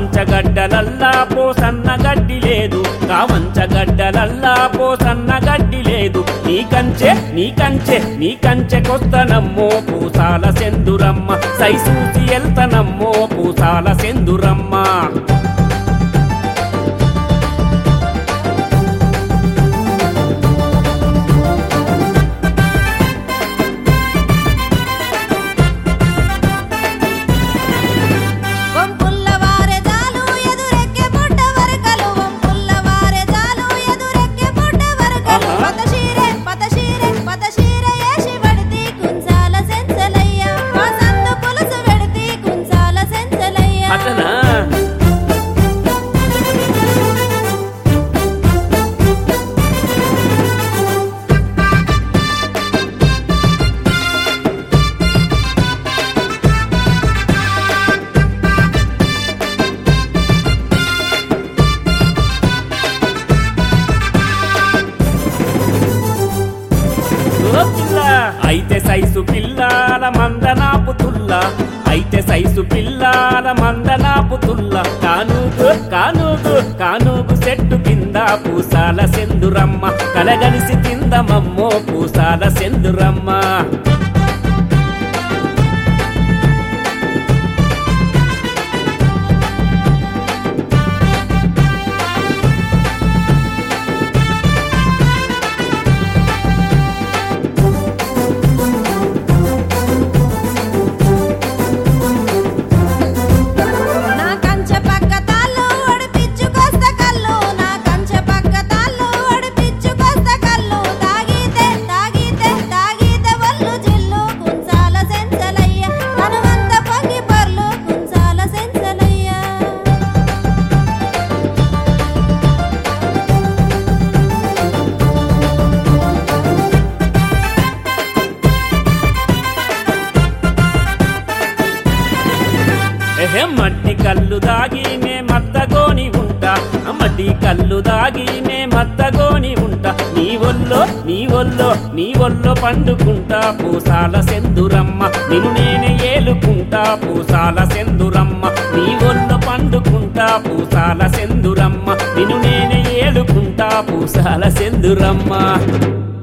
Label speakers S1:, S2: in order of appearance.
S1: కావంచగడ్డలల్లా పోసన్న గడ్డి లేదు కావంచగడ్డలల్లా పోసన్న గడ్డి లేదు నీ కంచె నీ కంచె నీ కంచె కొత్తనమ్మో పూసాల సెందురమ్మ సైసూసి ఎల్తనమ్మో పూసాల సెందురమ్మ
S2: వంపుల్ల వారెజాలు ఎదురెక్కే పుట్ట వరకలు వంపుల్ల వారెజాలు ఎదురెక్కే పుట్ట వరకలు
S1: ఆహా.
S2: పతశీరే పతశీరే పతశీరే ఏసి వడితి కుంచాల సెంచలయ్య వసంత పులుసు వెడితి కుంచాల సెంచలయ్య
S1: అతనా ఓ పిల్ల అయితే సైజు పిల్లాల మందనాపు తుల్ల అయితే సైజు పిల్లాల మందనాపు తుల్ల కానుగు కానుగు కానుగు చెట్టు కింద పూసాల సెందురమ్మ కలగలిసి తిందమమ్మో పూసాల సెందురమ్మ
S2: నా కంచె పక్క తాళ్ళు ఒడిపిచ్చుకొస్త కళ్ళు నా కంచె పక్క తాళ్ళు ఒడిపిచ్చుకొస్త కళ్ళు తాగితే తాగితే తాగితే వల్లు జిల్లు కుంచాల సెంచలయ్య హనుమంత పొంగి పర్లు కుంచాల సెంచలయ్య
S1: ఎహె మట్టి కళ్ళు దాగి నే మత్తగోని ఉంటా మట్టి కళ్ళు దాగి నే మత్తగోని ఉంటా నీ ఒల్లో నీ ఒల్లో నీ ఒల్లో పండుకుంటా పూసాల సెందురమ్మ నిన్ను నేనే ఏలుకుంటా పూసాల సెందురమ్మ నీ ఒల్లో పండుకుంటా పూసాల సెందురమ్మ నిన్ను నేనే ఏలుకుంటా పూసాల సెందురమ్మ